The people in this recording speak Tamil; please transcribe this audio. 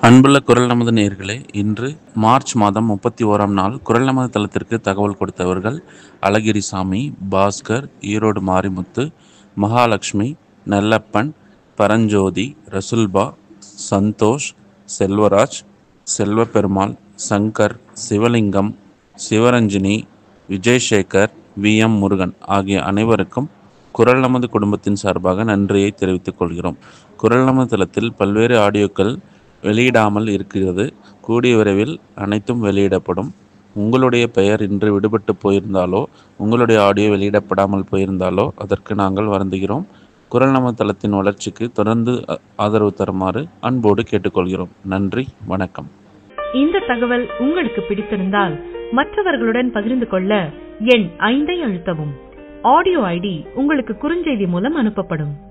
அன்புள்ள குரல் நமது நேயர்களே இன்று மார்ச் மாதம் முப்பத்தி ஓராம் நாள் குரல் நமது தளத்திற்கு தகவல் கொடுத்தவர்கள் அழகிரிசாமி பாஸ்கர் ஈரோடு மாரிமுத்து மகாலட்சுமி நெல்லப்பன் பரஞ்சோதி ரசுல்பா சந்தோஷ் செல்வராஜ் செல்வபெருமாள் சங்கர் சிவலிங்கம் சிவரஞ்சினி விஜயசேகர் வி எம் முருகன் ஆகிய அனைவருக்கும் குரல் நமது குடும்பத்தின் சார்பாக நன்றியை தெரிவித்துக் கொள்கிறோம் குரல் நமது தளத்தில் பல்வேறு ஆடியோக்கள் வெளியிடாமல் இருக்கிறது கூடிய விரைவில் அனைத்தும் வெளியிடப்படும் உங்களுடைய பெயர் இன்று விடுபட்டு போயிருந்தாலோ உங்களுடைய ஆடியோ வெளியிடப்படாமல் போயிருந்தாலோ அதற்கு நாங்கள் வருந்துகிறோம் குரல் நமது தளத்தின் வளர்ச்சிக்கு தொடர்ந்து அ- ஆதரவு தருமாறு அன்போடு கேட்டுக்கொள்கிறோம் நன்றி வணக்கம் இந்த தகவல் உங்களுக்கு பிடித்திருந்தால் மற்றவர்களுடன் பகிர்ந்து கொள்ள எண் ஐந்தை அழுத்தவும் ஆடியோ ஐடி உங்களுக்கு குறுஞ்செய்தி மூலம் அனுப்பப்படும்